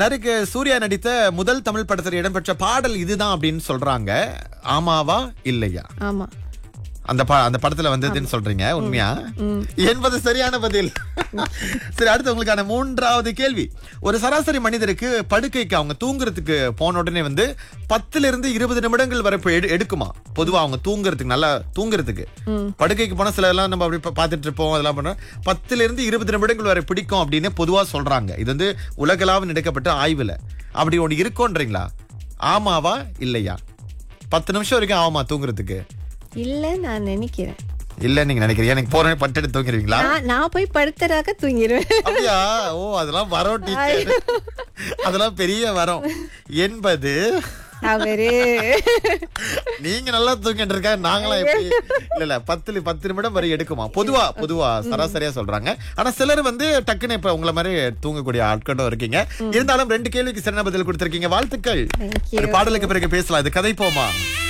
நருக்கு சூர்யா நடித்த முதல் தமிழ் படத்தில் இடம்பெற்ற பாடல் இதுதான் அப்படின்னு சொல்றாங்க ஆமாவா இல்லையா ஆமா அந்த பா அந்த படத்துல வந்ததுன்னு சொல்றீங்க உண்மையா என்பது சரியான பதில் சரி அடுத்து உங்களுக்கான மூன்றாவது கேள்வி ஒரு சராசரி மனிதருக்கு படுக்கைக்கு அவங்க தூங்குறதுக்கு போன உடனே வந்து பத்துல இருந்து இருபது நிமிடங்கள் வரை இப்ப எடு- எடுக்குமா பொதுவா அவங்க தூங்குறதுக்கு நல்லா தூங்குறதுக்கு படுக்கைக்கு போனா சில எல்லாம் நம்ம அப்படி பா- பார்த்துட்டு இருப்போம் அதெல்லாம் பண்ணோம் பத்துல இருந்து இருபது நிமிடங்கள் வரை பிடிக்கும் அப்படின்னு பொதுவா சொல்றாங்க இது வந்து உலகளாவில் நடக்கப்பட்ட ஆய்வுல அப்படி ஒண்ணு இருக்கும்ன்றீங்களா ஆமாவா இல்லையா பத்து நிமிஷம் வரைக்கும் ஆகுமா தூங்குறதுக்கு இல்ல நான் நினைக்கிறேன் இல்ல நீங்க நினைக்கிறீங்க எனக்கு போறேன் பட்டு எடுத்து தூங்கிடுவீங்களா நான் நான் போய் படுத்தராக தூங்கிடுவேன் அப்படியா ஓ அதெல்லாம் வரோம் டீச்சர் அதெல்லாம் பெரிய வரோம் என்பது அவரு நீங்க நல்லா தூங்கிட்டு இருக்க நாங்களாம் எப்படி இல்ல இல்ல பத்து பத்து நிமிடம் வரை எடுக்குமா பொதுவா பொதுவா சராசரியா சொல்றாங்க ஆனா சிலர் வந்து டக்குன்னு இப்ப உங்களை மாதிரி தூங்கக்கூடிய ஆட்களும் இருக்கீங்க இருந்தாலும் ரெண்டு கேள்விக்கு சிறந்த பதில் கொடுத்திருக்கீங்க வாழ்த்துக்கள் Thank you. ஒரு பாடலுக்கு பிறகு பேசலாம் இது கதை போமா